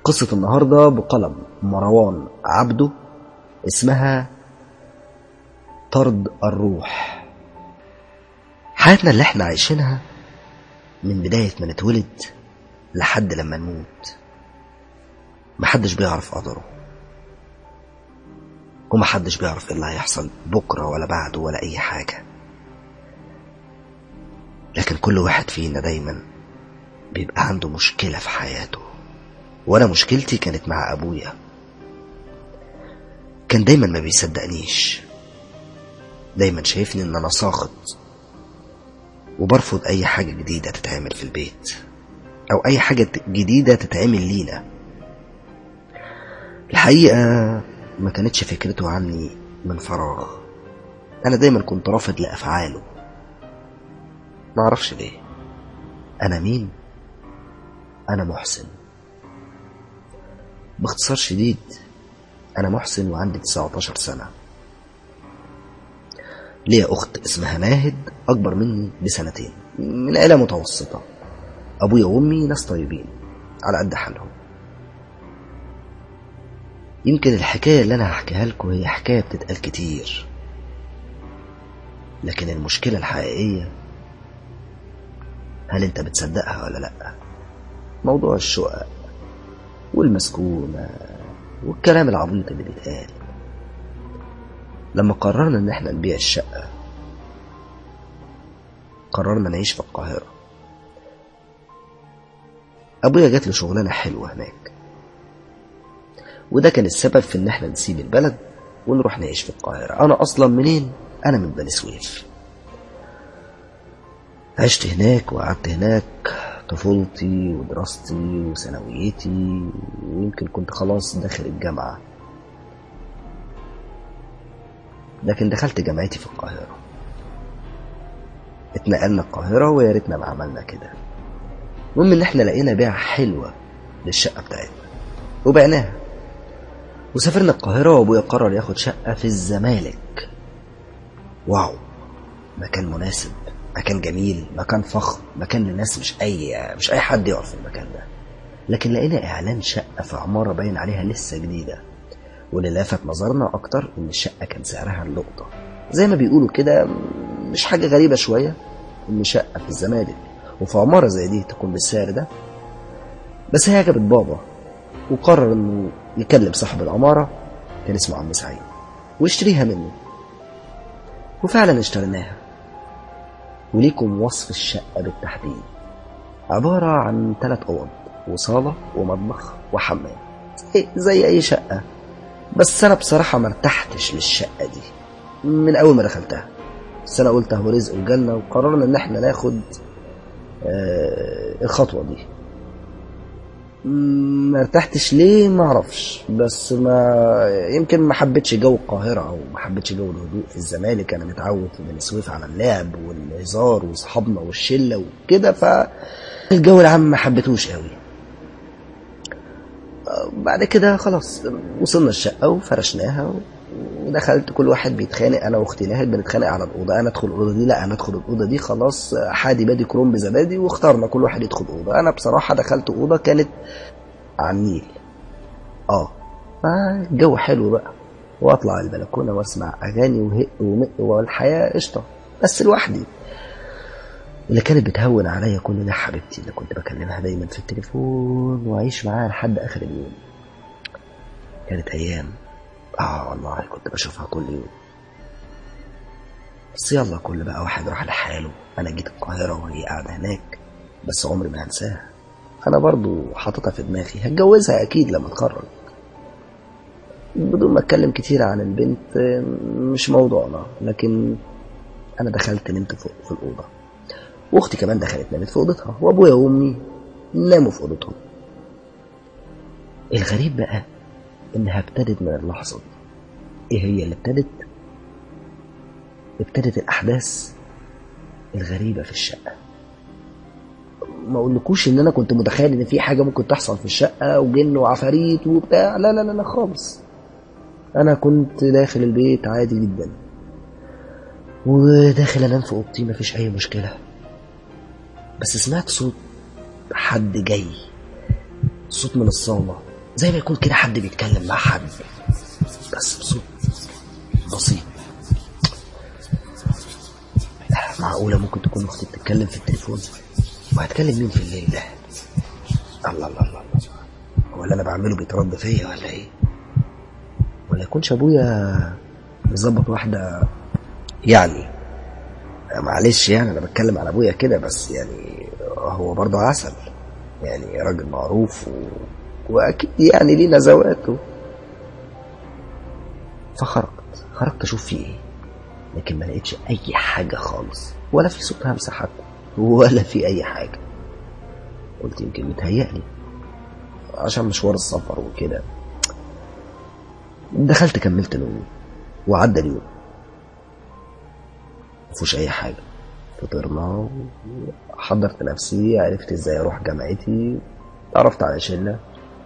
قصة النهاردة بقلم مروان عبده اسمها طرد الروح حياتنا اللي احنا عايشينها من بداية ما نتولد لحد لما نموت محدش بيعرف قدره ومحدش بيعرف ايه اللي هيحصل بكرة ولا بعده ولا أي حاجة لكن كل واحد فينا دايما بيبقى عنده مشكلة في حياته وأنا مشكلتي كانت مع أبويا كان دايما ما بيصدقنيش دايما شايفني إن أنا ساخط وبرفض أي حاجة جديدة تتعمل في البيت أو أي حاجة جديدة تتعمل لينا الحقيقة ما كانتش فكرته عني من فراغ أنا دايما كنت رافض لأفعاله ما أعرفش ليه أنا مين؟ أنا محسن باختصار شديد أنا محسن وعندي 19 سنة ليا أخت اسمها ناهد أكبر مني بسنتين من عيلة متوسطة أبويا وأمي ناس طيبين على قد حالهم يمكن الحكاية اللي أنا هحكيها لكم هي حكاية بتتقال كتير لكن المشكلة الحقيقية هل أنت بتصدقها ولا لأ موضوع الشقق والمسكونة والكلام العبيط اللي بيتقال لما قررنا إن احنا نبيع الشقة قررنا نعيش في القاهرة أبويا جات له شغلانة حلوة هناك وده كان السبب في إن احنا نسيب البلد ونروح نعيش في القاهرة أنا أصلا منين؟ أنا من بني سويف عشت هناك وقعدت هناك طفولتي ودراستي وثانويتي ويمكن كنت خلاص داخل الجامعة لكن دخلت جامعتي في القاهرة اتنقلنا القاهرة ويا ريتنا ما عملنا كده المهم ان احنا لقينا بيعة حلوة للشقة بتاعتنا وبعناها وسافرنا القاهرة وابويا قرر ياخد شقة في الزمالك واو مكان مناسب مكان جميل مكان فخم مكان لناس مش اي مش اي حد يقف في المكان ده لكن لقينا اعلان شقه في عماره باين عليها لسه جديده واللي لفت نظرنا اكتر ان الشقه كان سعرها اللقطه زي ما بيقولوا كده مش حاجه غريبه شويه ان شقه في الزمالك وفي عماره زي دي تكون بالسعر ده بس هي عجبت بابا وقرر انه يكلم صاحب العماره كان اسمه عم سعيد ويشتريها منه وفعلا اشتريناها وليكم وصف الشقة بالتحديد عبارة عن ثلاث أوض وصالة ومطبخ وحمام زي, زي أي شقة بس أنا بصراحة ما ارتحتش للشقة دي من أول ما دخلتها بس أنا قلت أهو رزق وجنة وقررنا إن إحنا ناخد آه الخطوة دي ما ارتحتش ليه ما اعرفش بس ما يمكن ما حبيتش جو القاهره او ما حبيتش جو الهدوء في الزمالك انا متعود في بني سويف على اللعب والهزار واصحابنا والشله وكده فالجو العام ما حبيتهوش قوي بعد كده خلاص وصلنا الشقه وفرشناها ودخلت كل واحد بيتخانق انا واختي ناهد بنتخانق على الاوضه انا ادخل الاوضه دي لا انا ادخل الاوضه دي خلاص حادي بادي كروم بزبادي واخترنا كل واحد يدخل اوضه انا بصراحه دخلت اوضه كانت على النيل اه فالجو حلو بقى واطلع البلكونه واسمع اغاني وهق ومق والحياه قشطه بس لوحدي اللي كانت بتهون عليا كل ده حبيبتي اللي كنت بكلمها دايما في التليفون واعيش معاها لحد اخر اليوم كانت ايام اه والله كنت بشوفها كل يوم بس يلا كل بقى واحد راح لحاله انا جيت القاهرة وهي قاعدة هناك بس عمري ما هنساها انا برضو حاططها في دماغي هتجوزها اكيد لما اتخرج بدون ما اتكلم كتير عن البنت مش موضوعنا لكن انا دخلت نمت فوق في الاوضه واختي كمان دخلت نامت في اوضتها وابويا وامي ناموا في اوضتهم الغريب بقى انها ابتدت من اللحظه دي ايه هي اللي ابتدت ابتدت الاحداث الغريبه في الشقه ما اقولكوش ان انا كنت متخيل ان في حاجه ممكن تحصل في الشقه وجن وعفاريت وبتاع لا لا لا لا خالص انا كنت داخل البيت عادي جدا وداخل انام في اوضتي مفيش اي مشكله بس سمعت صوت حد جاي صوت من الصاله زي ما يكون كده حد بيتكلم مع حد بس بصوت بسيط معقولة ممكن تكون أختي بتتكلم في التليفون وهتكلم مين في الليل ده الله الله الله الله هو اللي أنا بعمله بيترد فيا ولا إيه ولا يكونش أبويا مظبط واحدة يعني معلش يعني أنا بتكلم على أبويا كده بس يعني هو برضه عسل يعني راجل معروف و... وأكيد يعني ليه نزواته فخرجت خرجت أشوف فيه إيه لكن ما لقيتش أي حاجة خالص ولا في صوت همسة حتى ولا في أي حاجة قلت يمكن متهيألي عشان مشوار السفر وكده دخلت كملت نومي وعدى اليوم مفيهوش أي حاجة فطرنا حضرت نفسي عرفت ازاي اروح جامعتي تعرفت على شلة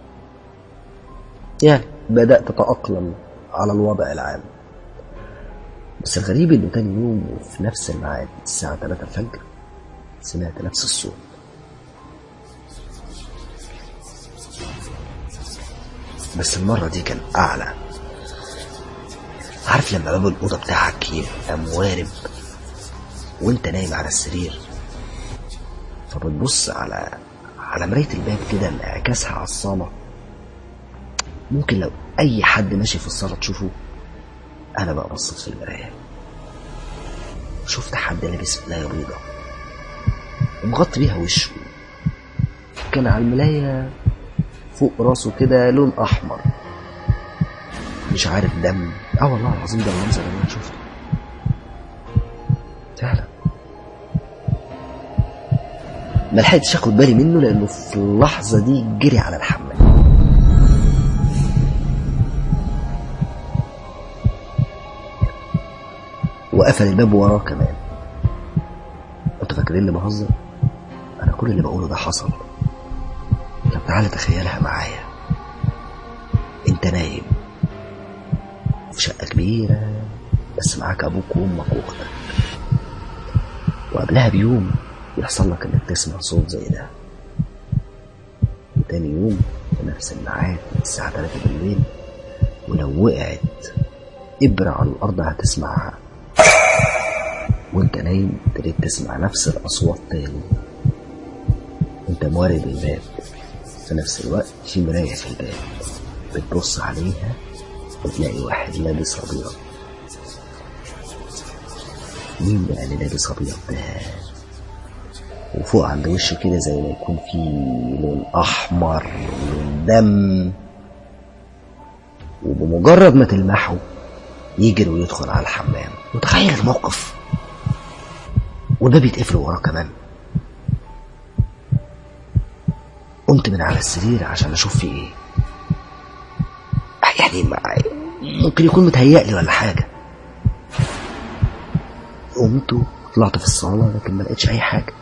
يعني بدأت أتأقلم على الوضع العام بس الغريب انه تاني يوم وفي نفس الميعاد الساعة 3 الفجر سمعت نفس الصوت بس المرة دي كان أعلى عارف لما باب الأوضة بتاعك يبقى موارب وانت نايم على السرير فبتبص على على مراية الباب كده انعكاسها على الصالة ممكن لو أي حد ماشي في الصالة تشوفه أنا بقى بصيت في المراية شفت حد لابس ملاية بيضة ومغطي بيها وشه كان على الملاية فوق راسه كده لون أحمر مش عارف دم اه والله العظيم ده المنظر اللي انا شفته فعلا ما لحقتش اخد بالي منه لانه في اللحظه دي جري على الحمام وقفل الباب وراه كمان انتوا فاكرين اللي بهزر انا كل اللي بقوله ده حصل طب تعالى تخيلها معايا انت نايم في شقه كبيره بس معاك ابوك وامك واختك وقبلها بيوم يحصل لك انك تسمع صوت زي ده وتاني يوم في نفس الميعاد الساعة 3 بالليل ولو وقعت إبرة على الأرض هتسمعها وانت نايم ابتديت تسمع نفس الأصوات تاني انت موارد الباب في نفس الوقت في مراية في الباب بتبص عليها وتلاقي واحد لابس أبيض مين بقى اللي لابس أبيض ده وفوق عند وشه كده زي ما يكون في لون احمر لون دم وبمجرد ما تلمحه يجري ويدخل على الحمام متخيل الموقف والباب يتقفل وراه كمان قمت من على السرير عشان اشوف في ايه يعني ما ممكن يكون متهيألي ولا حاجة قمت طلعت في الصالة لكن ما لقيتش أي حاجة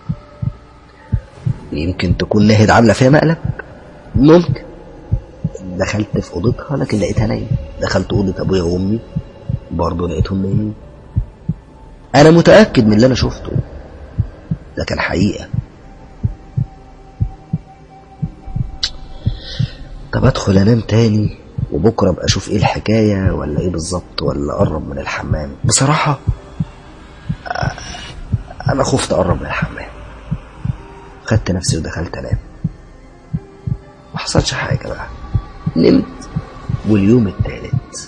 يمكن تكون نهد عاملة فيها مقلب ممكن دخلت في أوضتها لكن لقيتها نايمة دخلت أوضة أبويا وأمي برضه لقيتهم نايمين أنا متأكد من اللي أنا شفته ده كان حقيقة طب أدخل أنام تاني وبكرة أبقى أشوف إيه الحكاية ولا إيه بالظبط ولا أقرب من الحمام بصراحة أنا خفت أقرب من الحمام خدت نفسي ودخلت انام ما حصلش حاجه بقى نمت واليوم التالت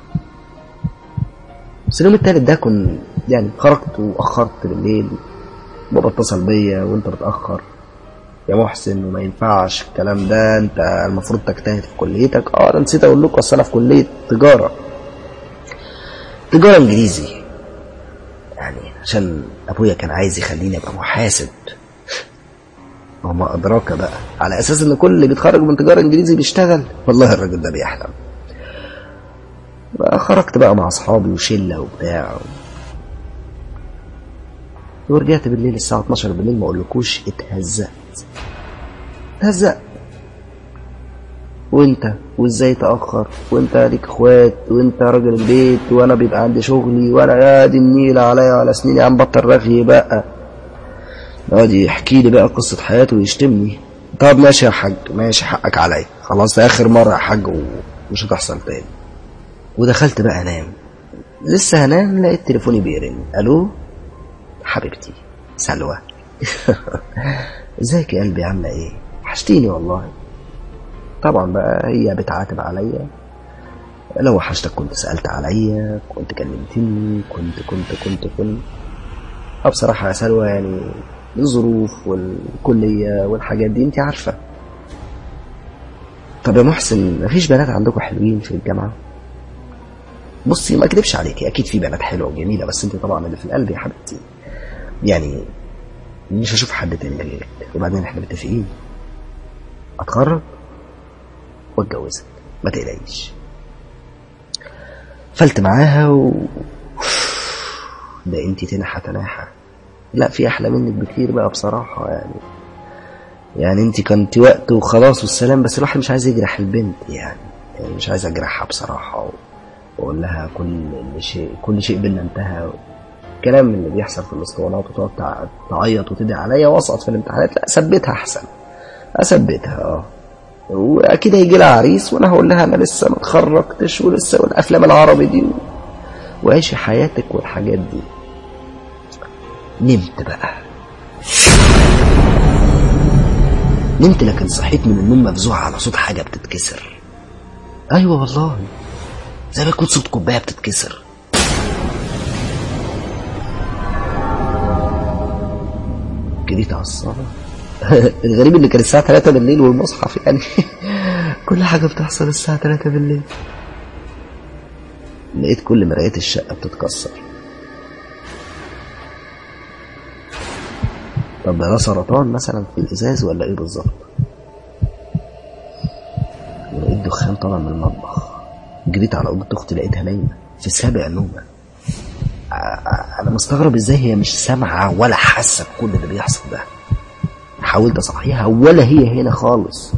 بس اليوم التالت ده كنت يعني خرجت واخرت بالليل بابا اتصل بيا وانت بتاخر يا محسن وما ينفعش الكلام ده انت المفروض تجتهد في كليتك اه انا نسيت اقول لكم اصل انا في كليه تجاره تجاره انجليزي يعني عشان ابويا كان عايز يخليني ابقى محاسب وما أدراك بقى على أساس إن كل اللي بيتخرج من تجارة إنجليزي بيشتغل والله الراجل ده بيحلم بقى خرجت بقى مع أصحابي وشلة وبتاع ورجعت بالليل الساعة 12 بالليل ما أقولكوش اتهزقت اتهزقت وانت وازاي تأخر وانت ليك اخوات وانت راجل البيت وانا بيبقى عندي شغلي وانا يا دي النيلة عليا على سنيني عم بطل رغي بقى يقعد يحكي لي بقى قصة حياته ويشتمني طب ماشي يا حاج ماشي حقك عليا خلاص اخر مره يا حاج ومش هتحصل تاني ودخلت بقى انام لسه هنام لقيت تليفوني بيرن الو حبيبتي سلوى ازيك يا قلبي عامله ايه وحشتيني والله طبعا بقى هي بتعاتب عليا لو وحشتك كنت سألت عليا كنت كلمتني كنت كنت كنت كنت اه بصراحة يا سلوى يعني الظروف والكلية والحاجات دي انت عارفة طب يا محسن مفيش بنات عندكم حلوين في الجامعة بصي ما اكدبش عليكي اكيد في بنات حلوة وجميلة بس انت طبعا اللي في القلب يا حبيبتي يعني مش هشوف حد تاني غيرك وبعدين احنا متفقين اتخرج واتجوزك ما تقلقيش فلت معاها و ده انتي تنحى تناحى لا في احلى منك بكتير بقى بصراحة يعني يعني انتي كنت وقت وخلاص والسلام بس الواحد مش عايز يجرح البنت يعني, يعني مش عايز اجرحها بصراحة و- واقول لها كل شيء كل شيء بينا انتهى الكلام اللي بيحصل في الاسطوانات وتقعد تع- تعيط وتدعي عليا واسقط في الامتحانات لا اثبتها احسن اثبتها اه واكيد هيجي لها عريس وانا هقول لها انا لسه ما اتخرجتش ولسه والافلام العربي دي وعيشي حياتك والحاجات دي نمت بقى نمت لكن صحيت من النوم مفزوع على صوت حاجه بتتكسر ايوه والله زي ما يكون صوت كوبايه بتتكسر جريت على الصاله الغريب ان كان الساعه 3 بالليل والمصحف يعني كل حاجه بتحصل الساعه 3 بالليل لقيت كل مرايات الشقه بتتكسر طب ده سرطان مثلا في الازاز ولا ايه بالظبط ولقيت دخان طالع من المطبخ جريت على اوضه اختي لقيتها نايمه في سابع نومه ع- ع- انا مستغرب ازاي هي مش سامعه ولا حاسه بكل اللي بيحصل ده حاولت اصحيها ولا هي هنا خالص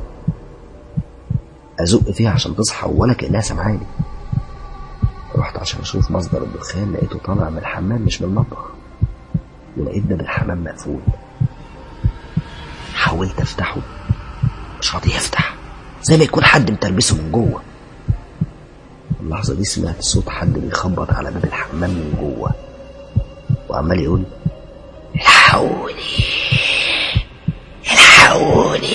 ازق فيها عشان تصحى ولا كانها سامعاني رحت عشان اشوف مصدر الدخان لقيته طالع من الحمام مش من المطبخ ولقيت باب الحمام مقفول حاولت افتحه مش راضي يفتح زي ما يكون حد متربسه من جوه اللحظة دي سمعت صوت حد بيخبط على باب الحمام من جوه وعمال يقول الحقوني الحقوني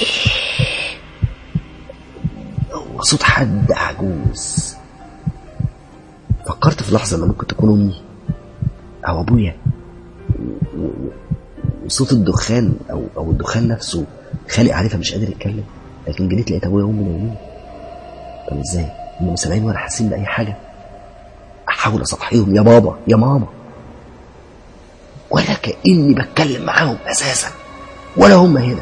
هو صوت حد عجوز فكرت في لحظة إن ممكن تكون أمي أو أبويا و- و- وصوت الدخان أو أو الدخان نفسه خالق عليه فمش قادر يتكلم لكن جريت لقيت أبويا وأمي نايمين طب إزاي؟ هم مش سامعين ولا حاسين بأي حاجة أحاول أصحيهم يا بابا يا ماما ولا كأني بتكلم معاهم أساسا ولا هم هنا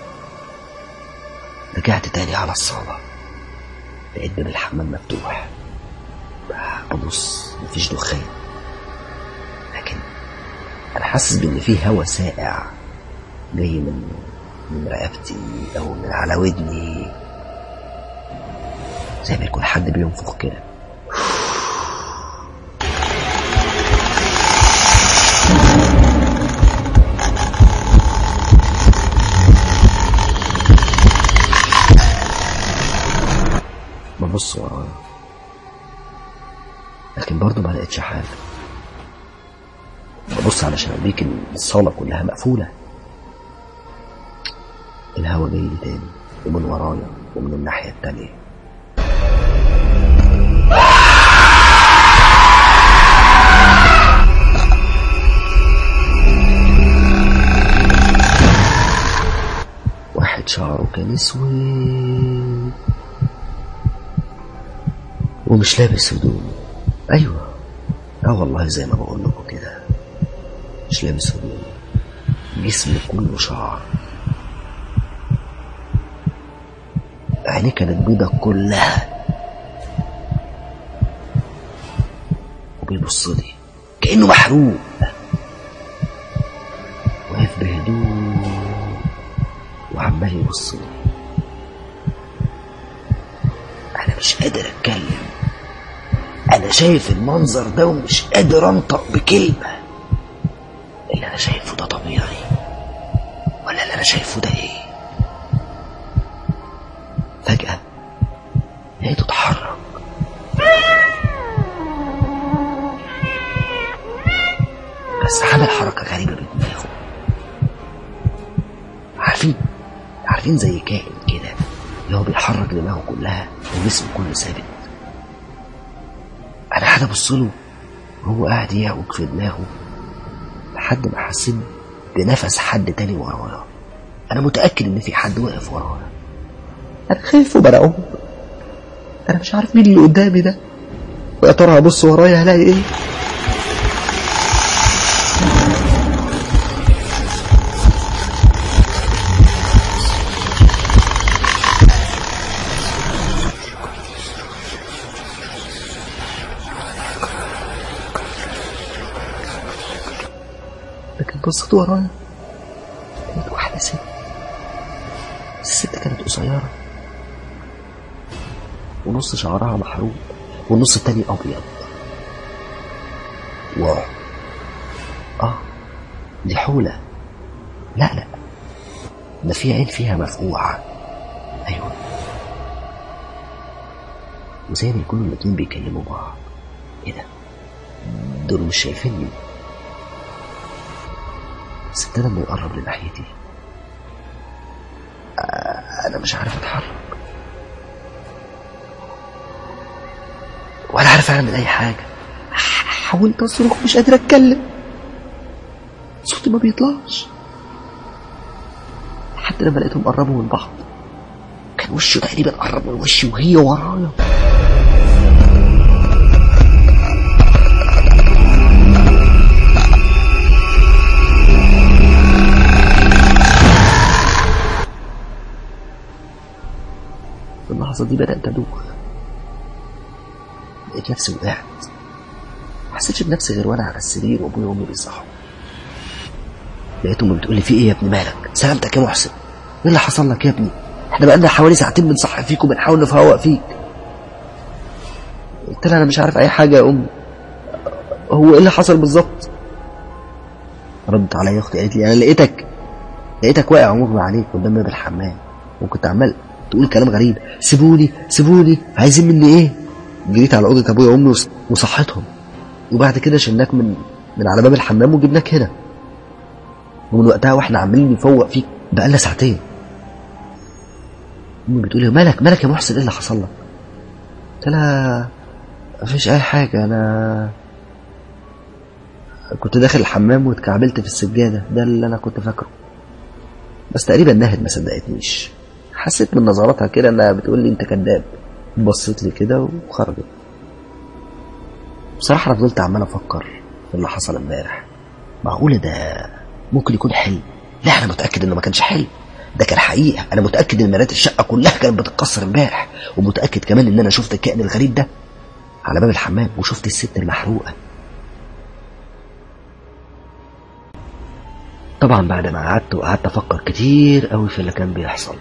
رجعت تاني على الصالة لقيت باب الحمام مفتوح ببص مفيش دخان لكن انا حاسس بان في هوا ساقع جاي من من رقبتي او من على ودني زي ما يكون حد بينفخ كده ببص ورايا لكن برضه ما لقيتش حاجة ببص على شبابيك الصالة كلها مقفولة الهوا جاي لي تاني ومن ورايا ومن الناحية التانية واحد شعره كان اسود ومش لابس هدوم ايوه اه والله زي ما بقول لكم كده مش لابس هدوم جسمه كله شعر عينيه كانت بيضة كلها وبيبص لي كأنه محروق واقف بهدوء وعمال يبص لي انا مش قادر اتكلم انا شايف المنظر ده ومش قادر انطق بكلمه اللي انا شايفه ده طبيعي ولا اللي انا شايفه ده ايه لقيته اتحرك بس عمل حركة غريبة بدماغه عارفين عارفين زي كائن كده اللي هو بيحرك دماغه كلها وجسمه كله ثابت انا قاعد ابص له وهو قاعد يعوج في دماغه لحد ما حسيت بنفس حد تاني ورايا انا متاكد ان في حد واقف ورايا انا خايف وبرعوب انا مش عارف مين اللي قدامي ده ويا ترى هبص ورايا هلاقي ايه لكن بصيت ورايا لقيت واحدة ست الست كانت قصيرة ونص شعرها محروق والنص التاني أبيض واو آه دي حولة لا لا ده في عين فيها مفقوعة أيوة وزي ما يكونوا الاتنين بيكلموا بعض ايه ده دول مش شايفيني بس ابتدى انه يقرب لناحيتي آه، انا مش عارف اتحرك ولا عارف اعمل اي حاجه ح- حاولت اصرخ مش قادر اتكلم صوتي ما بيطلعش لحد لما لقيتهم قربوا من بعض كان وشه تقريبا قرب من وشي وهي ورايا في اللحظة دي بدأت أدوخ لقيت نفسي وقعت ما حسيتش بنفسي غير وأنا على السرير وأبويا وأمي بيصحوا لقيت أمي بتقول لي في إيه يا ابني مالك سلامتك يا محسن إيه اللي حصل لك يا ابني إحنا بقالنا حوالي ساعتين بنصحي فيك وبنحاول نفوق فيك قلت لها أنا مش عارف أي حاجة يا أمي هو إيه اللي حصل بالظبط ردت عليا أختي قالت لي أنا لقيتك لقيتك واقع مغمى عليك قدام باب الحمام وكنت عمال تقول كلام غريب سيبوني سيبوني عايزين مني ايه جريت على اوضه ابويا وامي وص- وصحيتهم وبعد كده شلناك من من على باب الحمام وجبناك هنا ومن وقتها واحنا عمالين نفوق فيك بقالنا ساعتين امي بتقول لي مالك مالك يا محسن ايه اللي حصل لك قلت لها مفيش اي حاجه انا كنت داخل الحمام واتكعبلت في السجاده ده اللي انا كنت فاكره بس تقريبا نهد ما صدقتنيش حسيت من نظراتها كده انها بتقول لي انت كذاب بصيت لي كده وخرجت بصراحه انا فضلت عمال افكر في اللي حصل امبارح معقوله ده ممكن يكون حلم لا انا متاكد انه ما كانش حلم ده كان حقيقه انا متاكد ان مرات الشقه كلها كانت بتتكسر امبارح ومتاكد كمان ان انا شفت الكائن الغريب ده على باب الحمام وشفت الست المحروقه طبعا بعد ما قعدت وقعدت افكر كتير قوي في اللي كان بيحصل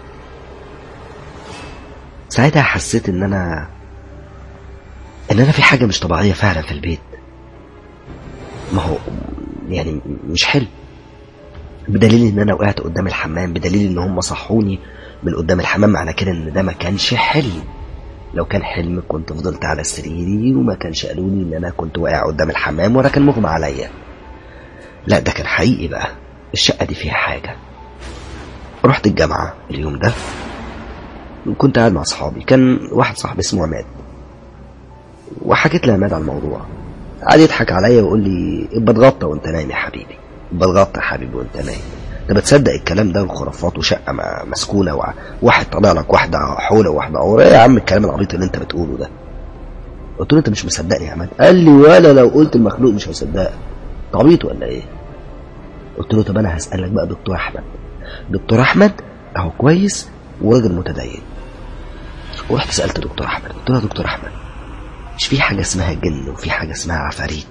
ساعتها حسيت ان انا ان انا في حاجه مش طبيعيه فعلا في البيت ما هو يعني مش حلم بدليل ان انا وقعت قدام الحمام بدليل ان هم صحوني من قدام الحمام معنى كده ان ده ما كانش حلم لو كان حلم كنت فضلت على سريري وما كانش قالوا لي ان انا كنت واقع قدام الحمام ولا كان مغمى عليا لا ده كان حقيقي بقى الشقه دي فيها حاجه رحت الجامعه اليوم ده كنت قاعد مع اصحابي كان واحد صاحبي اسمه عماد وحكيت لعماد على الموضوع قعد يضحك عليا ويقول لي ابقى اتغطى وانت نايم يا حبيبي ابقى اتغطى يا حبيبي وانت نايم انت بتصدق الكلام ده وخرافات وشقه م- مسكونه وواحد طالع لك واحده حوله وواحده عوره ايه يا عم الكلام العبيط اللي انت بتقوله ده قلت له انت مش مصدقني يا عماد قال لي ولا لو قلت المخلوق مش هيصدقك أنت عبيط ولا ايه قلت له طب انا هسالك بقى دكتور احمد دكتور احمد اهو كويس وراجل متدين ورحت سالت دكتور احمد قلت له يا دكتور احمد مش في حاجه اسمها جن وفي حاجه اسمها عفاريت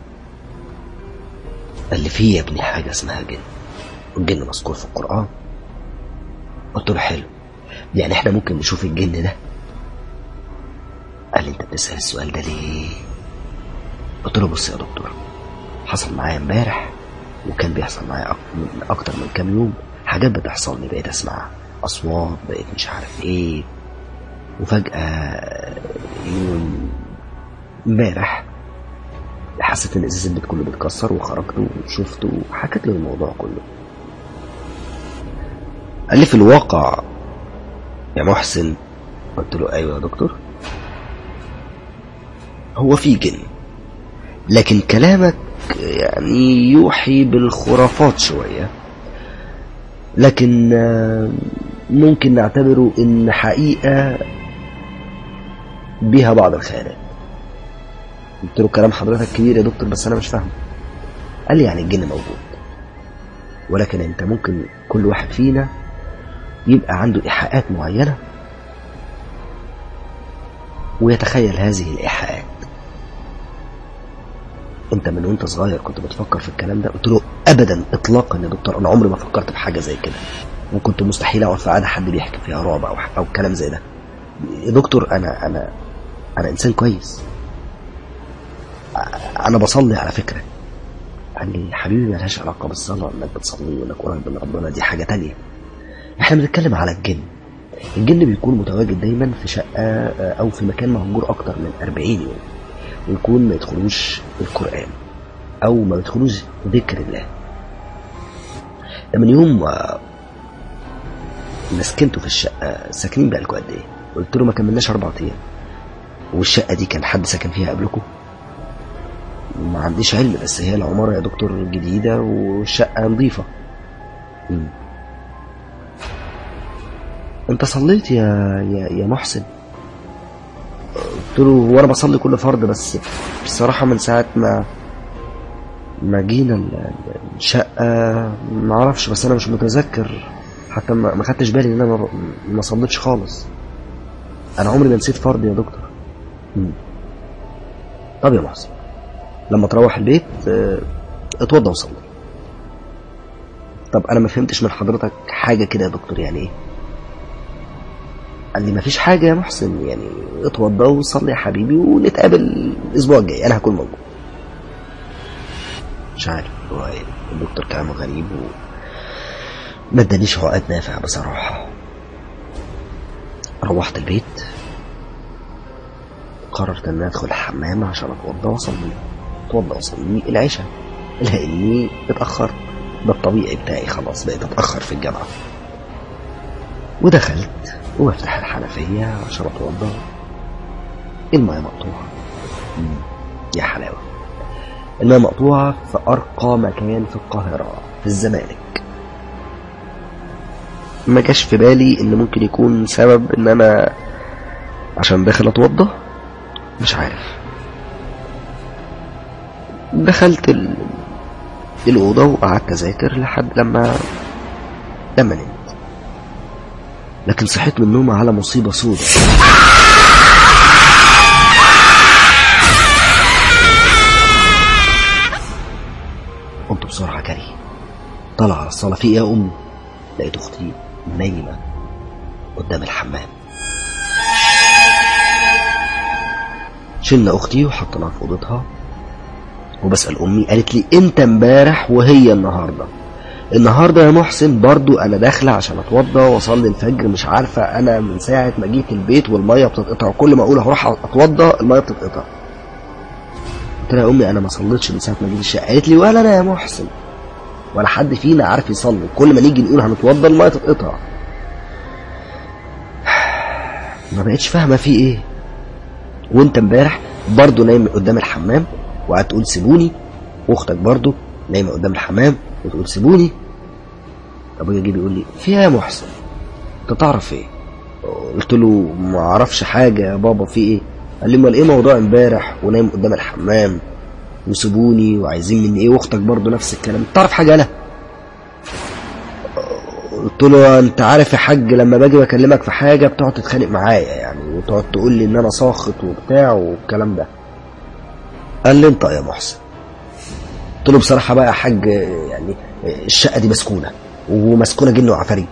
قال لي في يا ابني حاجه اسمها جن والجن مذكور في القران قلت له حلو يعني احنا ممكن نشوف الجن ده قال لي انت بتسال السؤال ده ليه قلت له بص يا دكتور حصل معايا امبارح وكان بيحصل معايا أك- من اكتر من كام يوم حاجات بتحصل لي بقيت اسمع اصوات بقيت مش عارف ايه وفجأة يوم امبارح حسيت ان ازاز البيت كله بيتكسر وخرجت وشفته وحكت له الموضوع كله قال لي في الواقع يا محسن قلت له ايوه يا دكتور هو في جن لكن كلامك يعني يوحي بالخرافات شوية لكن آه، ممكن نعتبره ان حقيقة بها بعض الخيالات قلت له كلام حضرتك كبير يا دكتور بس انا مش فاهم قال لي يعني الجن موجود ولكن انت ممكن كل واحد فينا يبقى عنده ايحاءات معينة ويتخيل هذه الايحاءات انت من وانت صغير كنت بتفكر في الكلام ده قلت له ابدا اطلاقا يا دكتور انا عمري ما فكرت في حاجه زي كده وكنت مستحيل اقعد في قعده حد بيحكي فيها رعب او او كلام زي ده يا دكتور انا انا انا انسان كويس انا بصلي على فكره قال لي حبيبي ملهاش علاقه بالصلاه انك بتصلي وانك قريب من ربنا دي حاجه تانية احنا بنتكلم على الجن الجن بيكون متواجد دايما في شقه او في مكان مهجور اكتر من 40 يوم ويكون ما يدخلوش القرآن أو ما يدخلوش ذكر الله ده من يوم ما ما سكنتوا في الشقة ساكنين بقالكوا قد إيه؟ قلت له ما كملناش أربع أيام والشقة دي كان حد ساكن فيها قبلكم؟ ما عنديش علم بس هي العمارة يا دكتور جديدة والشقة نظيفة مم. انت صليت يا يا يا محسن قلت له هو انا بصلي كل فرض بس بصراحه من ساعه ما ما جينا ال- ال- الشقه ما اعرفش بس انا مش متذكر حتى ما ما خدتش بالي ان انا ما- ما صليتش خالص انا عمري ما نسيت فرض يا دكتور مم. طب يا محسن لما تروح البيت اه، اتوضى وصلي طب انا ما فهمتش من حضرتك حاجه كده يا دكتور يعني ايه قال لي مفيش حاجة يا محسن يعني اتوضى وصلي يا حبيبي ونتقابل الأسبوع الجاي أنا هكون موجود مش عارف هو إيه، الدكتور كلامه غريب و ما ادانيش عقد نافع بصراحة روحت البيت قررت ان ادخل الحمام عشان اتوضى واصلي اتوضى واصلي العشاء لاني اتاخرت ده الطبيعي بتاعي خلاص بقيت اتاخر في الجامعه ودخلت وافتح الحنفيه عشان اتوضى الماء مقطوعه مم، يا حلاوه الماء مقطوعه في ارقى مكان في القاهره في الزمالك ما جاش في بالي ان ممكن يكون سبب ان انا عشان داخل اتوضى مش عارف دخلت ال... الأوضة وقعدت أذاكر لحد لما لما نمت لكن صحيت من النوم على مصيبة سودة قمت بسرعة جري طلع على الصالة في إيه يا أمي لقيت أختي نايمة قدام الحمام شلنا اختي وحطيناها في اوضتها وبسال امي قالت لي انت امبارح وهي النهارده النهارده يا محسن برضو انا داخله عشان اتوضى واصلي الفجر مش عارفه انا من ساعه ما جيت البيت والميه بتتقطع وكل ما اقول هروح اتوضى الميه بتتقطع قلت لها يا امي انا ما صليتش من ساعه ما جيت الشقه قالت لي ولا انا يا محسن ولا حد فينا عارف يصلي كل ما نيجي نقول هنتوضى الميه تتقطع ما بقتش فاهمه في ايه وانت امبارح برضه نايم قدام الحمام وقعدت تقول سيبوني واختك برضه نايمه قدام الحمام وتقول سيبوني ابويا جه بيقول لي في ايه يا محسن انت تعرف ايه قلت له ما اعرفش حاجه يا بابا في ايه قال لي امال ايه موضوع امبارح ونايم قدام الحمام وسيبوني وعايزين مني ايه واختك برضه نفس الكلام تعرف حاجه انا قلت له انت عارف يا حاج لما باجي بكلمك في حاجه بتقعد تتخانق معايا يعني وتقعد تقول لي ان انا ساخط وبتاع والكلام ده قال لي انت يا محسن قلت له بصراحه بقى يا حاج يعني الشقه دي مسكونه ومسكونه جن وعفاريت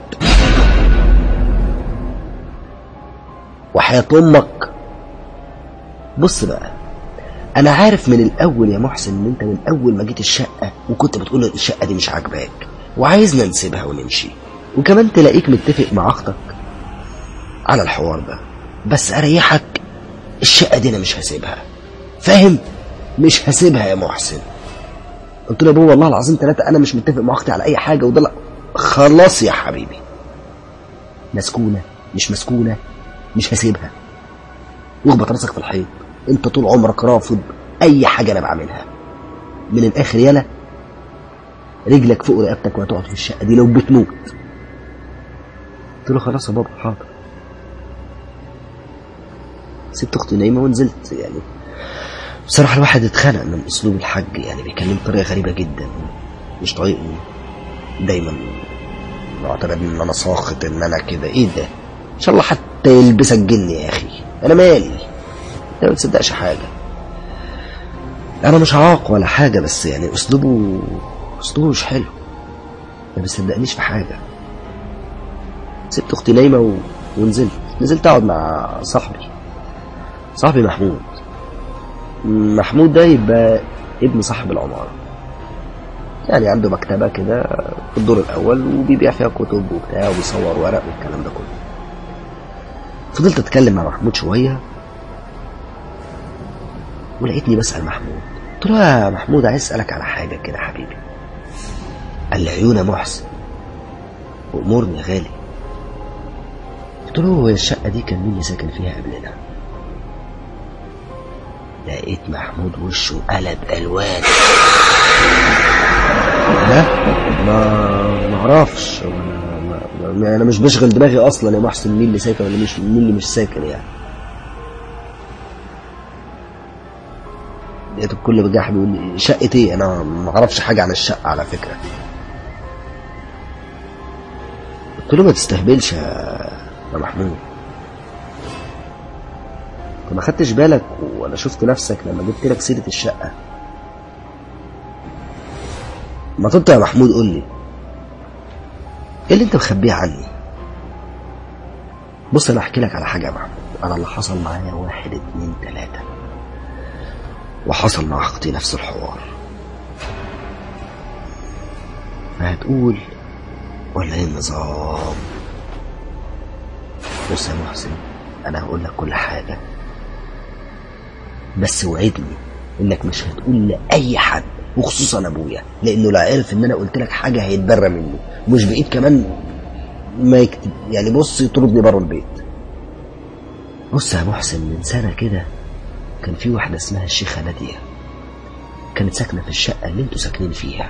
وحياة امك بص بقى انا عارف من الاول يا محسن ان انت من اول ما جيت الشقه وكنت بتقول الشقه دي مش عاجباك وعايزنا نسيبها ونمشي وكمان تلاقيك متفق مع اختك على الحوار ده بس اريحك الشقه دي انا مش هسيبها فاهم مش هسيبها يا محسن قلت له يا بابا والله العظيم ثلاثة أنا مش متفق مع أختي على أي حاجة وده لا خلاص يا حبيبي مسكونة مش مسكونة مش هسيبها واخبط راسك في الحيط أنت طول عمرك رافض أي حاجة أنا بعملها من الآخر يالا رجلك فوق رقبتك وهتقعد في الشقة دي لو بتموت قلت له خلاص يا بابا حاضر سبت أختي نايمة ونزلت يعني بصراحة الواحد اتخنق من أسلوب الحاج يعني بيكلم بطريقة غريبة جدا مش طايقني دايما معتبر ان انا ساخط ان انا كده ايه ده ان شاء الله حتى يلبسك جن يا اخي انا مالي انت ما تصدقش حاجة انا مش عاق ولا حاجة بس يعني اسلوبه اسلوبه مش حلو ما بيصدقنيش في حاجة سبت اختي نايمة و... ونزلت نزلت اقعد مع صاحبي صاحبي محمود محمود ده يبقى ابن صاحب العمارة يعني عنده مكتبة كده في الدور الأول وبيبيع فيها كتب وبتاع وبيصور ورق والكلام ده كله فضلت أتكلم مع محمود شوية ولقيتني بسأل محمود قلت له يا محمود عايز أسألك على حاجة كده حبيبي قال لي عيون يا محسن وأمورني يا غالي قلت له هي الشقة دي كان مين اللي ساكن فيها قبلنا لقيت محمود وشه قلب الوان لا ما ما اعرفش انا ما- ما- انا مش بشغل دماغي اصلا يا محسن مين اللي ساكن ولا مش مين اللي مش ساكن يعني لقيت الكل بجاح بيقول لي شقة ايه انا ما اعرفش حاجة عن الشقة على فكرة قلت له ما تستهبلش يا يا محمود انت ما خدتش بالك ولا شفت نفسك لما جبت لك سيرة الشقة ما انت يا محمود قول لي ايه اللي انت مخبيه عني بص انا احكي لك على حاجة يا محمود انا اللي حصل معايا واحد اتنين تلاتة وحصل مع اختي نفس الحوار فهتقول ولا ايه النظام بص يا محسن انا هقول لك كل حاجة بس وعدني انك مش هتقول لاي حد وخصوصا ابويا لانه لو عرف ان انا قلت لك حاجه هيتبرى مني ومش بعيد كمان ما يكتب يعني بص يطردني بره البيت بص يا محسن من سنه كده كان في واحده اسمها الشيخه ناديه كانت ساكنه في الشقه اللي انتوا ساكنين فيها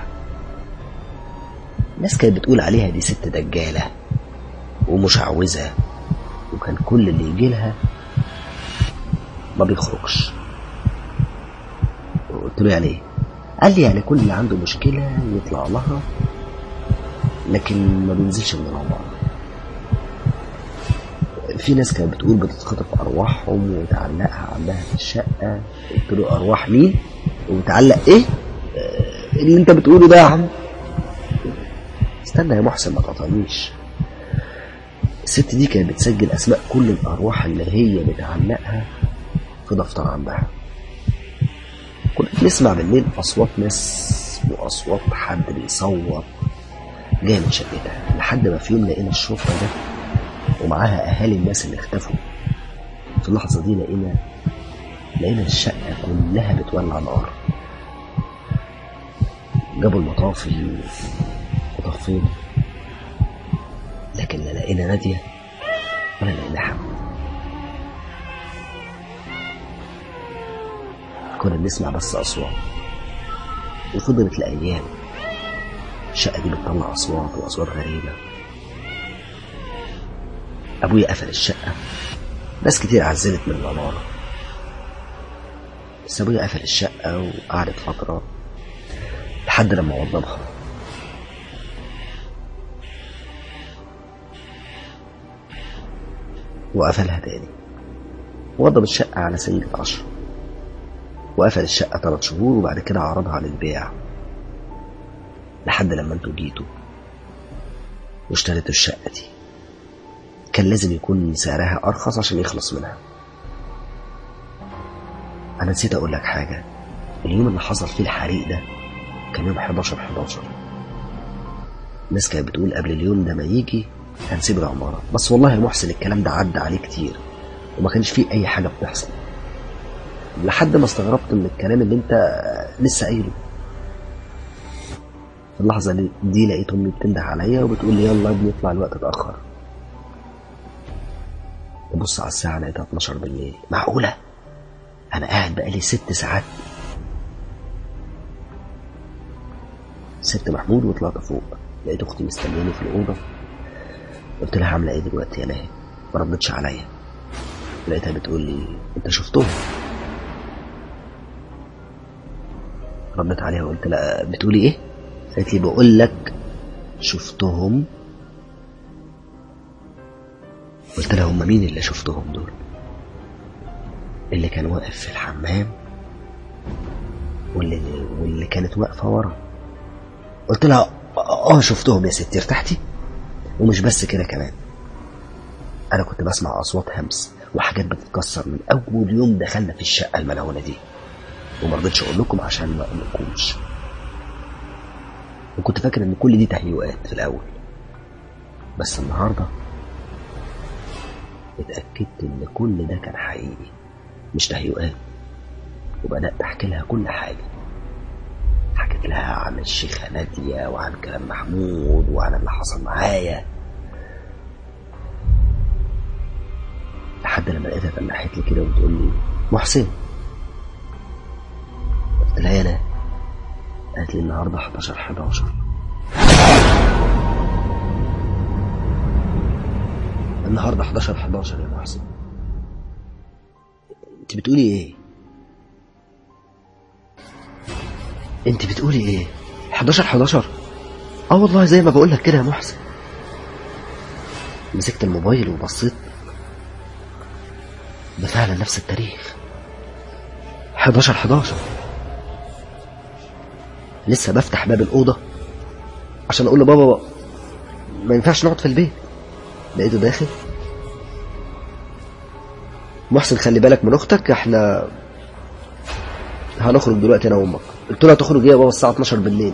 الناس كانت بتقول عليها دي ست دجاله ومشعوذه وكان كل اللي يجي لها ما بيخرجش قلت له يعني ايه قال لي يعني كل اللي عنده مشكلة يطلع لها لكن ما بينزلش من العمارة في ناس كانت بتقول بتتخطف أرواحهم وتعلقها عندها في الشقة قلت له أرواح مين وبتعلق إيه آه، اللي أنت بتقوله ده يا عم استنى يا محسن ما تقطعنيش الست دي كانت بتسجل أسماء كل الأرواح اللي هي بتعلقها في دفتر عندها كنا بنسمع بالليل أصوات ناس وأصوات حد بيصوت جاي من شقتها لحد ما في يوم لقينا الشرطة ده ومعاها أهالي الناس اللي اختفوا في اللحظة دي لقينا لقينا الشقة كلها بتولع نار جابوا المطافي وطفينا لكن لا لقينا نادية ولا لقينا حمد كنا بنسمع بس أصوات وفضلت الأيام الشقة دي بتطلع أصوات وأصوات غريبة أبويا قفل الشقة ناس كتير عزلت من العمارة بس أبويا قفل الشقة وقعدت فترة لحد لما وضبها وقفلها تاني وضب الشقة على سنجة عشرة وقفل الشقة تلات شهور وبعد كده عرضها للبيع لحد لما انتوا جيتوا واشتريتوا الشقة دي كان لازم يكون سعرها أرخص عشان يخلص منها أنا نسيت أقول لك حاجة اليوم اللي حصل فيه الحريق ده كان يوم 11 11 الناس كانت بتقول قبل اليوم ده ما يجي هنسيب العمارة بس والله يا محسن الكلام ده عدى عليه كتير وما كانش فيه اي حاجه بتحصل لحد ما استغربت من الكلام اللي انت لسه قايله في اللحظه دي- دي لقيت امي بتنده عليا وبتقول لي يلا يا ابني اطلع الوقت اتاخر ببص على الساعه لقيتها 12 بالليل معقوله انا قاعد بقالي ست ساعات سبت محمود وطلعت فوق لقيت اختي مستنياني في الاوضه قلت لها عامله ايه دلوقتي يا ناهي ما ردتش عليا لقيتها بتقول لي انت شفتهم ردت عليها وقلت لها بتقولي ايه قالت لي بقول لك شفتهم قلت لها هم مين اللي شفتهم دول اللي كان واقف في الحمام واللي واللي كانت واقفه ورا قلت لها اه شفتهم يا ستي ارتحتي ومش بس كده كمان انا كنت بسمع اصوات همس وحاجات بتتكسر من اول يوم دخلنا في الشقه الملعونه دي وما رضيتش اقول لكم عشان ما اقولكمش وكنت فاكر ان كل دي تهيؤات في الاول بس النهارده اتاكدت ان كل ده كان حقيقي مش تهيؤات وبدات احكي لها كل حاجه حكيت لها عن الشيخة نادية وعن كلام محمود وعن اللي حصل معايا لحد لما لقيتها تنحت لي كده وتقول لي محسن قلت لها يا انا قالت لي النهارده 11 11 النهارده 11 11 يا محسن انت بتقولي ايه انت بتقولي ايه 11 11 اه والله زي ما بقول لك كده يا محسن مسكت الموبايل وبصيت ده فعلا نفس التاريخ 11 11 لسه بفتح باب الأوضة عشان أقول لبابا ما ينفعش نقعد في البيت لقيته داخل محسن خلي بالك من أختك احنا هنخرج دلوقتي أنا وأمك قلت له هتخرج ايه يا بابا الساعة 12 بالليل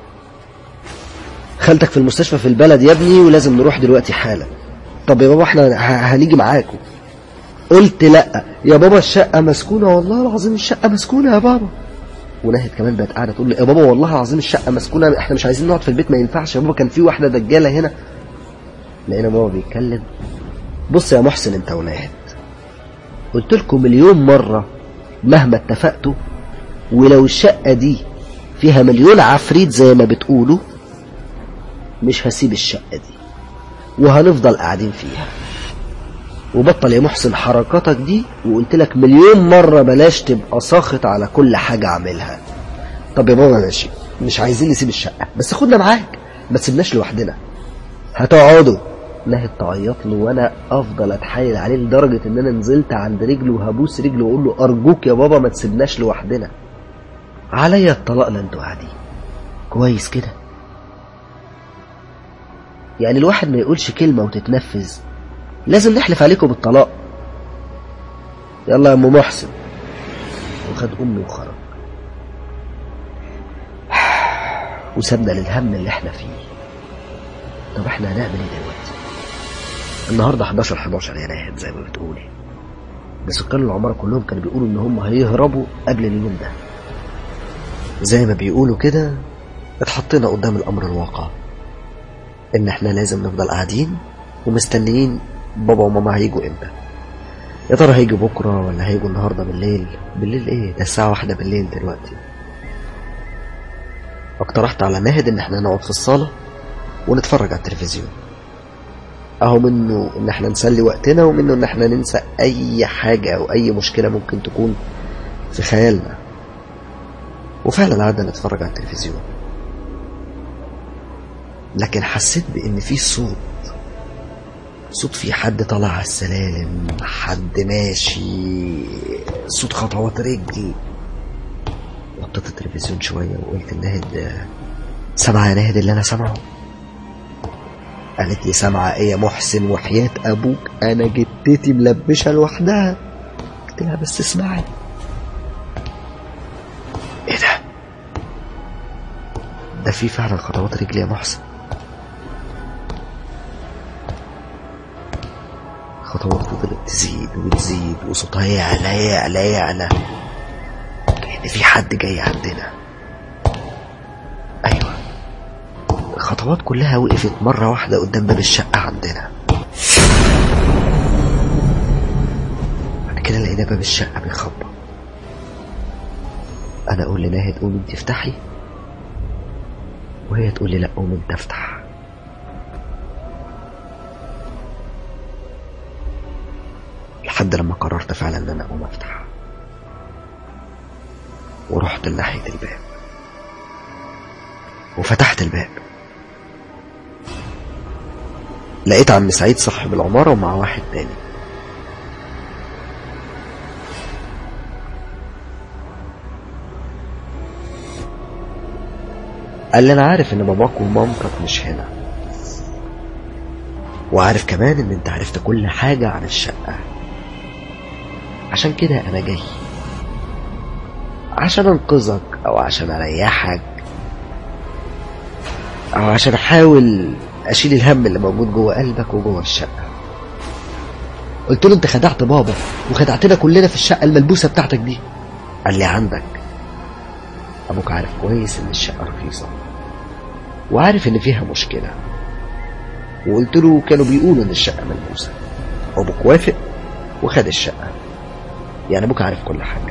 خالتك في المستشفى في البلد يا ابني ولازم نروح دلوقتي حالا طب يا بابا احنا ه- هنيجي معاكم قلت لا يا بابا الشقة مسكونة والله العظيم الشقة مسكونة يا بابا ونهد كمان بقت قاعدة تقول لي يا بابا والله العظيم الشقة مسكونة احنا مش عايزين نقعد في البيت ما ينفعش يا بابا كان في واحدة دجالة هنا لقينا بابا بيتكلم بص يا محسن انت وناهد قلت لكم مليون مرة مهما اتفقتوا ولو الشقة دي فيها مليون عفريت زي ما بتقولوا مش هسيب الشقة دي وهنفضل قاعدين فيها وبطل يا محسن حركاتك دي وقلت لك مليون مرة بلاش تبقى ساخط على كل حاجة عاملها طب يا بابا ماشي مش عايزين نسيب الشقة بس خدنا معاك ما تسيبناش لوحدنا هتقعدوا نهد تعيط له وانا افضل اتحايل عليه لدرجة ان انا نزلت عند رجله وهبوس رجله واقول له ارجوك يا بابا ما تسيبناش لوحدنا عليا الطلاق لا انتوا قاعدين كويس كده يعني الواحد ما يقولش كلمة وتتنفذ لازم نحلف عليكم بالطلاق يلا يا ام محسن وخد امي وخرج وسابنا للهم اللي احنا فيه طب احنا هنعمل ايه دلوقتي النهارده 11 11 يا ناهد زي ما بتقولي ده سكان العمارة كلهم كانوا بيقولوا ان هم هيهربوا قبل اليوم ده زي ما بيقولوا كده اتحطينا قدام الامر الواقع ان احنا لازم نفضل قاعدين ومستنيين بابا وماما هيجوا امتى يا ترى هيجوا بكره ولا هيجوا النهارده بالليل بالليل ايه ده الساعه واحدة بالليل دلوقتي اقترحت على ناهد ان احنا نقعد في الصاله ونتفرج على التلفزيون اهو منه ان احنا نسلي وقتنا ومنه ان احنا ننسى اي حاجه او اي مشكله ممكن تكون في خيالنا وفعلا قعدنا نتفرج على التلفزيون لكن حسيت بان في صوت صوت في حد طالع على السلالم حد ماشي صوت خطوات رجلي وطيت التلفزيون شوية وقلت لناهد سامعة يا ناهد اللي أنا سامعه قالت لي سامعة إيه يا محسن وحياة أبوك أنا جدتي ملبشة لوحدها قلت لها بس اسمعي إيه ده؟ ده في فعلا خطوات رجلي يا محسن الخطوات فضلت تزيد وتزيد وصوتها يعلى يعلى يعلى كأن في حد جاي عندنا أيوة الخطوات كلها وقفت مرة واحدة قدام باب الشقة عندنا بعد كده لقينا باب الشقة بيخبط أنا أقول لناهد قومي أنت افتحي وهي تقول لي لا قوم أنت افتح لحد لما قررت فعلا ان انا اقوم افتح ورحت لناحية الباب وفتحت الباب لقيت عم سعيد صاحب العمارة ومع واحد تاني قال لي انا عارف ان باباك ومامتك مش هنا وعارف كمان ان انت عرفت كل حاجة عن الشقة عشان كده انا جاي عشان انقذك او عشان اريحك او عشان احاول اشيل الهم اللي موجود جوه قلبك وجوه الشقه قلت له انت خدعت بابا وخدعتنا كلنا في الشقه الملبوسه بتاعتك دي قال لي عندك ابوك عارف كويس ان الشقه رخيصه وعارف ان فيها مشكله وقلت له كانوا بيقولوا ان الشقه ملبوسه ابوك وافق وخد الشقه يعني ابوك عارف كل حاجه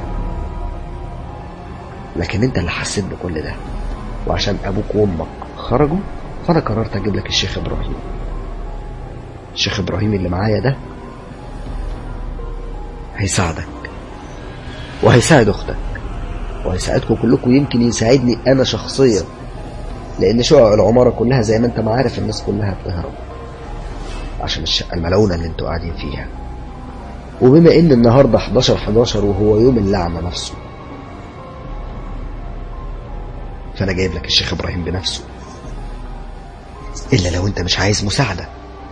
لكن انت اللي حسيت بكل ده وعشان ابوك وامك خرجوا فانا قررت اجيب لك الشيخ ابراهيم الشيخ ابراهيم اللي معايا ده هيساعدك وهيساعد اختك وهيساعدكم كلكم يمكن يساعدني انا شخصيا لان شقق العماره كلها زي ما انت ما عارف الناس كلها بتهرب عشان الشقه الملعونه اللي انتوا قاعدين فيها وبما ان النهارده 11 11 وهو يوم اللعنه نفسه فانا جايب لك الشيخ ابراهيم بنفسه الا لو انت مش عايز مساعده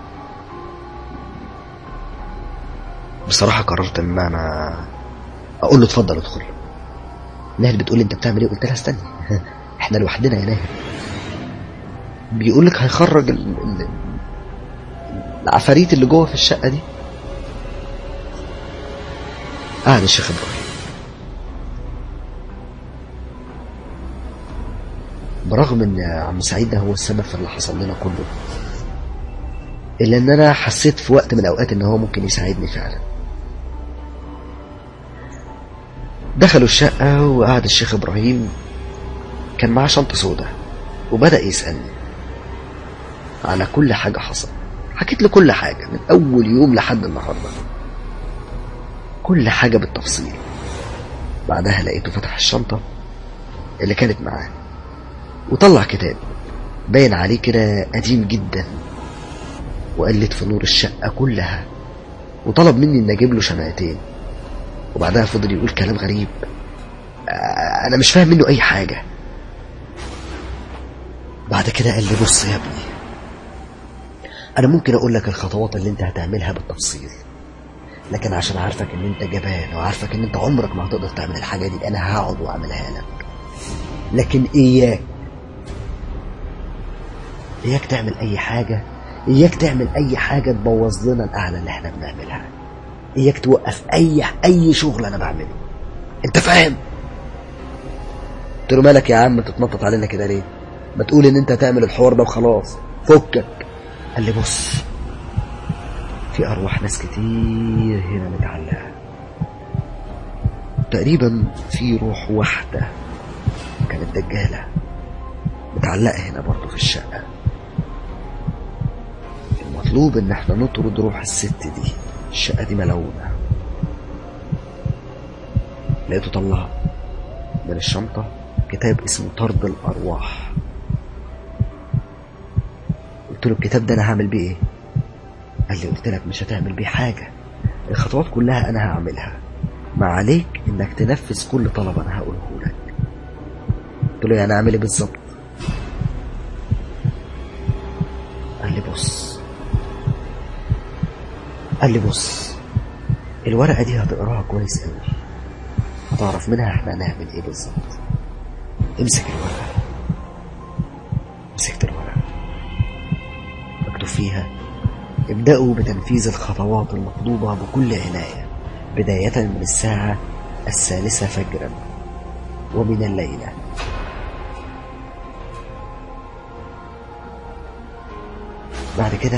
بصراحه قررت ان انا اقول له اتفضل ادخل ناهد بتقول لي انت بتعمل ايه قلت لها استني احنا لوحدنا يا ناهد بيقول لك هيخرج ال... ال... العفاريت اللي جوه في الشقه دي قعد الشيخ ابراهيم برغم ان عم سعيد ده هو السبب في اللي حصل لنا كله الا ان انا حسيت في وقت من الاوقات ان هو ممكن يساعدني فعلا دخلوا الشقة وقعد الشيخ ابراهيم كان معاه شنطة سودة وبدأ يسألني على كل حاجة حصل حكيت له كل حاجة من أول يوم لحد النهاردة كل حاجة بالتفصيل بعدها لقيته فتح الشنطة اللي كانت معاه وطلع كتاب باين عليه كده قديم جدا وقلت في نور الشقة كلها وطلب مني ان اجيب له شمعتين وبعدها فضل يقول كلام غريب انا مش فاهم منه اي حاجة بعد كده قال لي بص يا ابني انا ممكن اقول لك الخطوات اللي انت هتعملها بالتفصيل لكن عشان عارفك ان انت جبان وعارفك ان انت عمرك ما هتقدر تعمل الحاجة دي انا هقعد واعملها لك لكن اياك اياك تعمل اي حاجة اياك تعمل اي حاجة تبوظ لنا القعدة اللي احنا بنعملها اياك توقف اي اي شغل انا بعمله انت فاهم قلت له مالك يا عم تتنطط علينا كده ليه ما تقول ان انت هتعمل الحوار ده وخلاص فكك قال لي بص في ارواح ناس كتير هنا متعلقه تقريبا في روح واحده كانت دجاله متعلقه هنا برضه في الشقه المطلوب ان احنا نطرد روح الست دي الشقه دي ملعونه لقيته طلع من الشنطه كتاب اسمه طرد الارواح قلت له الكتاب ده انا هعمل بيه ايه قال لي قلت لك مش هتعمل بيه حاجه الخطوات كلها انا هعملها ما عليك انك تنفذ كل طلب انا هقوله لك قلت له يعني اعمل ايه بالظبط قال لي بص قال لي بص الورقه دي هتقراها كويس قوي هتعرف منها احنا هنعمل ايه بالظبط امسك الورقه مسكت الورقه مكتوب فيها ابدأوا بتنفيذ الخطوات المطلوبة بكل عناية بداية من الساعة الثالثة فجرا ومن الليلة بعد كده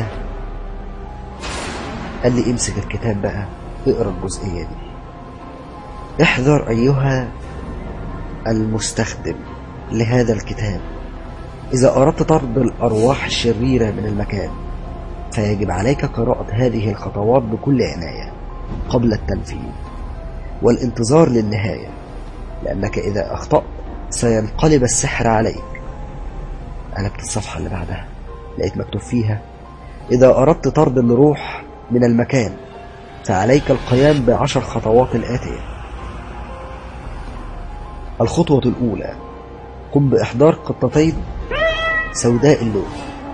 قال لي امسك الكتاب بقى اقرا الجزئية دي احذر أيها المستخدم لهذا الكتاب إذا أردت طرد الأرواح الشريرة من المكان فيجب عليك قراءة هذه الخطوات بكل عناية قبل التنفيذ والانتظار للنهاية لأنك إذا أخطأت سينقلب السحر عليك قلبت الصفحة اللي بعدها لقيت مكتوب فيها إذا أردت طرد الروح من المكان فعليك القيام بعشر خطوات الآتية الخطوة الأولى قم بإحضار قطتين سوداء اللون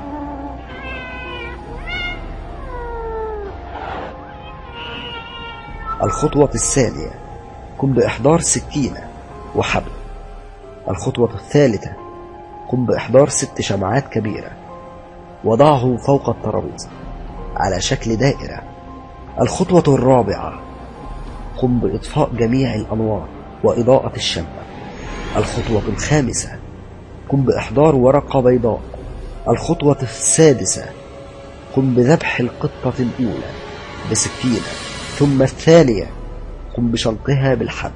الخطوة الثانية قم بإحضار سكينة وحبل الخطوة الثالثة قم بإحضار ست شمعات كبيرة وضعه فوق الترابيزة على شكل دائرة الخطوة الرابعة قم بإطفاء جميع الأنوار وإضاءة الشمع الخطوة الخامسة قم بإحضار ورقة بيضاء الخطوة السادسة قم بذبح القطة الأولى بسكينة ثم الثانية قم بشنقها بالحبل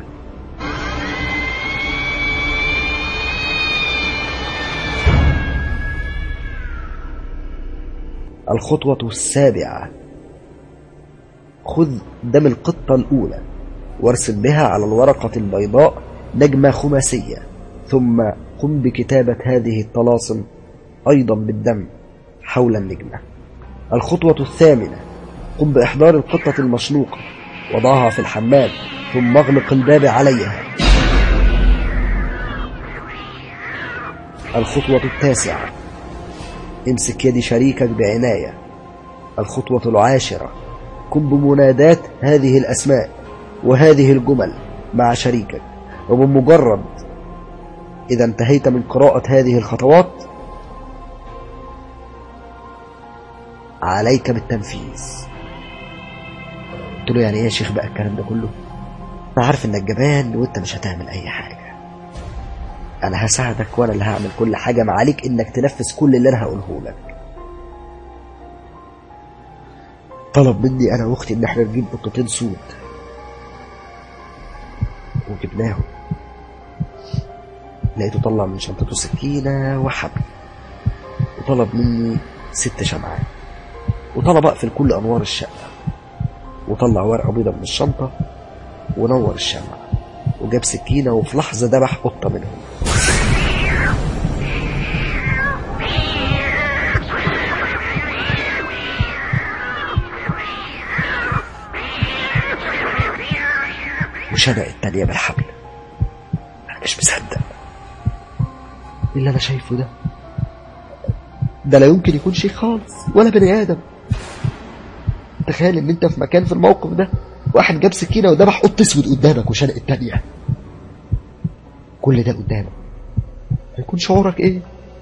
الخطوة السابعة خذ دم القطة الأولى وارسم بها على الورقة البيضاء نجمة خماسية ثم قم بكتابة هذه الطلاسم أيضا بالدم حول النجمة الخطوة الثامنة قم بإحضار القطة المشنوقة وضعها في الحمام ثم اغلق الباب عليها الخطوة التاسعة امسك يد شريكك بعناية الخطوة العاشرة قم بمنادات هذه الأسماء وهذه الجمل مع شريكك وبمجرد إذا انتهيت من قراءة هذه الخطوات عليك بالتنفيذ قلت له يعني ايه يا شيخ بقى الكلام ده كله انا عارف انك جبان وانت مش هتعمل اي حاجة انا هساعدك وانا اللي هعمل كل حاجة ما عليك انك تنفذ كل اللي انا هقوله لك طلب مني انا واختي ان احنا نجيب قطتين سود وجبناهم لقيته طلع من شنطته سكينة وحبل وطلب مني ست شمعات وطلب اقفل كل انوار الشقة وطلع ورقة بيضة من الشنطة ونور الشمع وجاب سكينة وفي لحظة ذبح قطة منهم وشنق التانية بالحبل أنا مش مصدق إيه اللي أنا شايفه ده ده لا يمكن يكون شيء خالص ولا بني آدم تخيل ان انت في مكان في الموقف ده واحد جاب سكينه وذبح قط اسود قدامك وشنق التانية كل ده قدامك هيكون شعورك ايه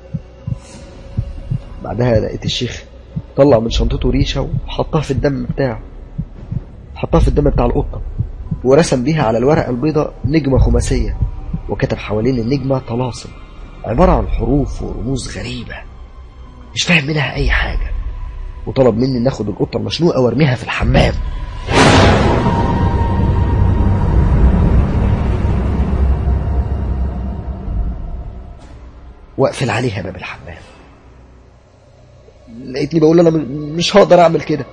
بعدها لقيت الشيخ طلع من شنطته ريشه وحطها في الدم بتاعه حطها في الدم بتاع القطه ورسم بيها على الورقه البيضاء نجمه خماسيه وكتب حوالين النجمه طلاسم عباره عن حروف ورموز غريبه مش فاهم منها اي حاجه وطلب مني ناخد القطة المشنوقة وارميها في الحمام واقفل عليها باب الحمام لقيتني بقول انا مش هقدر اعمل كده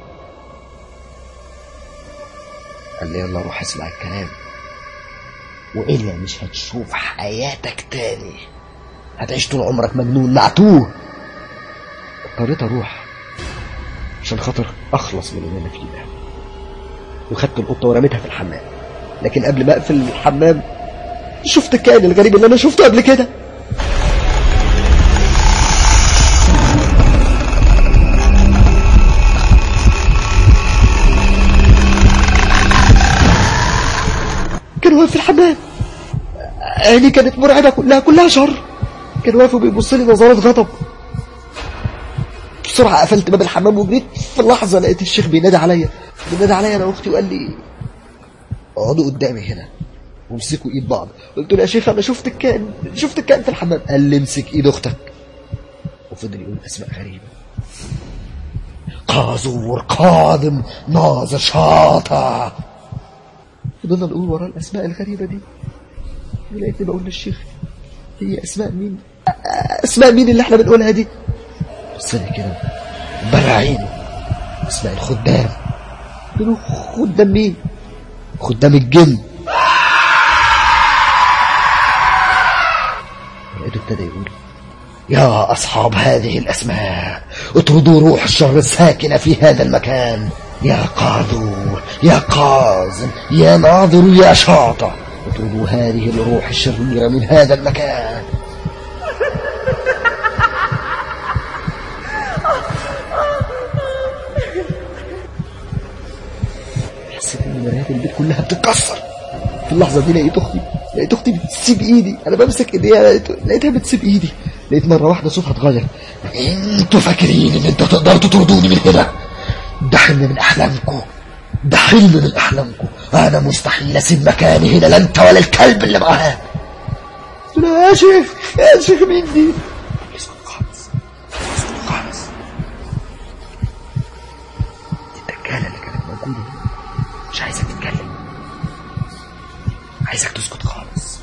قال لي يلا روح اسمع الكلام والا مش هتشوف حياتك تاني هتعيش طول عمرك مجنون معتوه اضطريت اروح عشان خاطر اخلص من اللي انا فيه ده وخدت القطه ورميتها في الحمام لكن قبل ما اقفل الحمام شفت الكائن الغريب اللي انا شفته قبل كده كان واقف في الحمام عيني كانت مرعبه كلها كلها شر كان واقف وبيبص لي نظرات غضب بسرعة قفلت باب الحمام وجريت في اللحظة لقيت الشيخ بينادي عليا بينادي عليا أنا وأختي وقال لي اقعدوا قدامي هنا وامسكوا ايد بعض قلت له يا شيخ انا شفت الكائن شفت الكائن في الحمام قال لي امسك ايد اختك وفضل يقول اسماء غريبه قازور قادم ناظر شاطع فضلنا نقول وراه الاسماء الغريبه دي ولقيتني بقول للشيخ هي اسماء مين اسماء مين اللي احنا بنقولها دي بص لي كده بلع عينه اسماء الخدام قلت له خدام مين خدام الجن لقيته ابتدى يقول يا أصحاب هذه الأسماء اطردوا روح الشر الساكنة في هذا المكان يا قاذور يا قازم يا ناظر يا شاطع اطردوا هذه الروح الشريرة من هذا المكان حسيت ان مرايات البيت كلها بتتكسر في اللحظه دي لقيت اختي لقيت اختي بتسيب ايدي انا بمسك ايديها لقيت- لقيتها بتسيب ايدي لقيت مره واحده صوتها اتغير انتوا فاكرين ان انتوا تقدروا تطردوني من هنا ده حلم من احلامكم ده حلم من احلامكم انا مستحيل اسيب مكاني هنا لا انت ولا الكلب اللي معاك قلت له يا شيخ يا شيخ مين دي اسكت خالص اسكت خالص دي الدجاله اللي كانت موجوده دي مش عايزك تتكلم عايزك تسكت خالص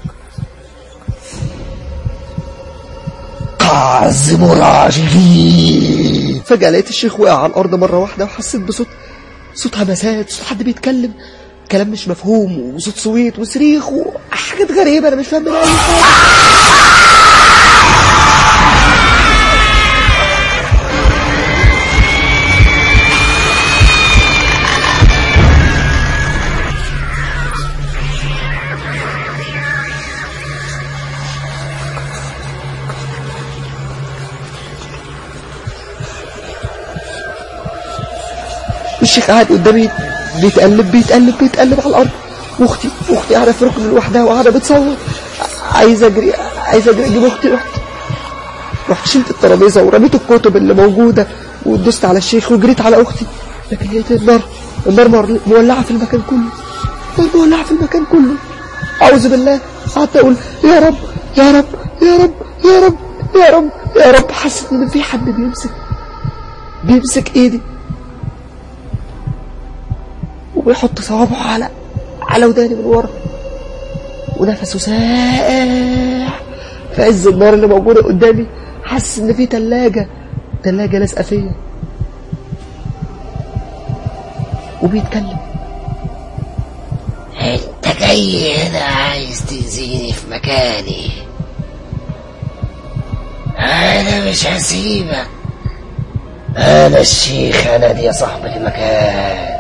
قازم راجلين فجأة لقيت الشيخ وقع على الأرض مرة واحدة وحسيت بصوت صوت همسات صوت حد بيتكلم كلام مش مفهوم وصوت صويت وصريخ وحاجات غريبة أنا مش فاهم منها أي حاجة والشيخ قاعد قدامي بيتقلب بيتقلب بيتقلب على الارض واختي واختي قاعده في ركن لوحدها وقاعده بتصوت عايزه اجري عايزه اجري اجيب اختي رحت رحت شلت الترابيزه ورميت الكتب اللي موجوده ودست على الشيخ وجريت على اختي لكن لقيت النار النار مر- مولعه في المكان كله النار مولعه في المكان كله اعوذ بالله قعدت اقول يا رب يا رب يا رب يا رب يا رب يا رب حسيت ان في حد بيمسك بيمسك ايدي وبيحط صوابعه على على وداني من ورا ونفسه ساقع في عز النار اللي موجودة قدامي حاسس ان في تلاجة تلاجة لازقة فيا وبيتكلم انت جاي هنا عايز تأذيني في مكاني انا مش هسيبك انا الشيخ انا دي يا صاحب المكان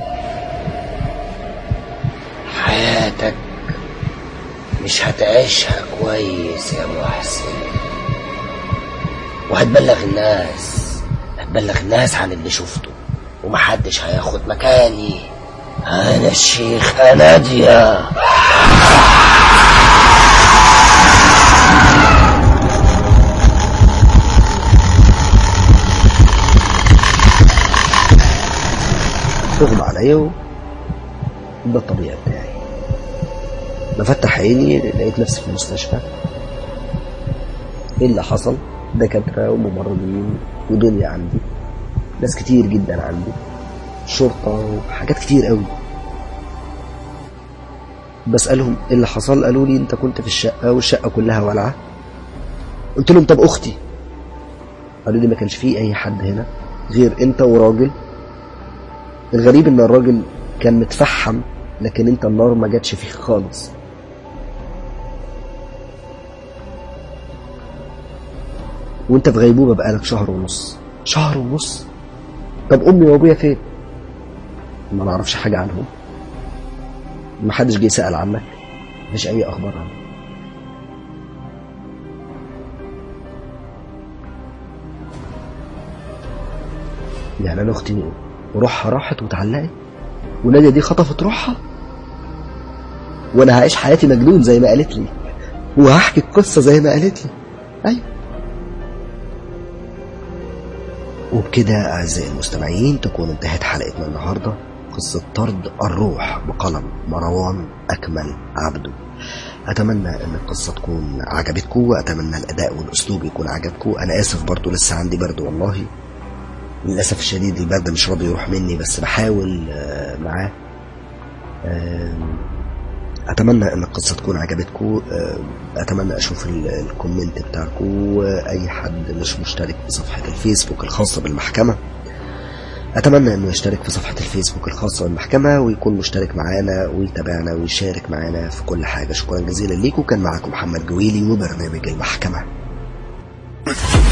حياتك مش هتعيشها كويس يا محسن وهتبلغ الناس هتبلغ الناس عن اللي شفته ومحدش هياخد مكاني انا الشيخ اناديا اغمى عليا و- ده الطبيعي بتاعي بفتح عيني لقيت نفسي في المستشفى ايه اللي حصل دكاترة وممرضين ودنيا عندي ناس كتير جدا عندي شرطة وحاجات كتير قوي بسألهم ايه اللي حصل قالوا لي انت كنت في الشقة والشقة كلها ولعة قلت لهم طب اختي قالوا لي ما كانش فيه اي حد هنا غير انت وراجل الغريب ان الراجل كان متفحم لكن انت النار ما جاتش فيه خالص وانت في غيبوبة بقالك شهر ونص شهر ونص طب امي وابويا فين ما نعرفش حاجة عنهم ما حدش جه سأل عنك مفيش اي اخبار عنك يعني انا اختي روحها راحت واتعلقت ونادية دي خطفت روحها وانا هعيش حياتي مجنون زي ما قالت لي وهحكي القصة زي ما قالت لي ايوه وبكده أعزائي المستمعين تكون انتهت حلقتنا النهاردة قصة طرد الروح بقلم مروان أكمل عبده أتمنى أن القصة تكون عجبتكم وأتمنى الأداء والأسلوب يكون عجبكم أنا آسف برضو لسه عندي برد والله للأسف الشديد البرد مش راضي يروح مني بس بحاول آه، معاه آم، أتمنى أن القصة تكون عجبتكم أتمنى أشوف ال- الكومنت بتاعكم وأي حد مش مشترك في صفحة الفيسبوك الخاصة بالمحكمة أتمنى أنه يشترك في صفحة الفيسبوك الخاصة بالمحكمة ويكون مشترك معانا ويتابعنا ويشارك معانا في كل حاجة شكرا جزيلا ليكم كان معكم محمد جويلي وبرنامج المحكمة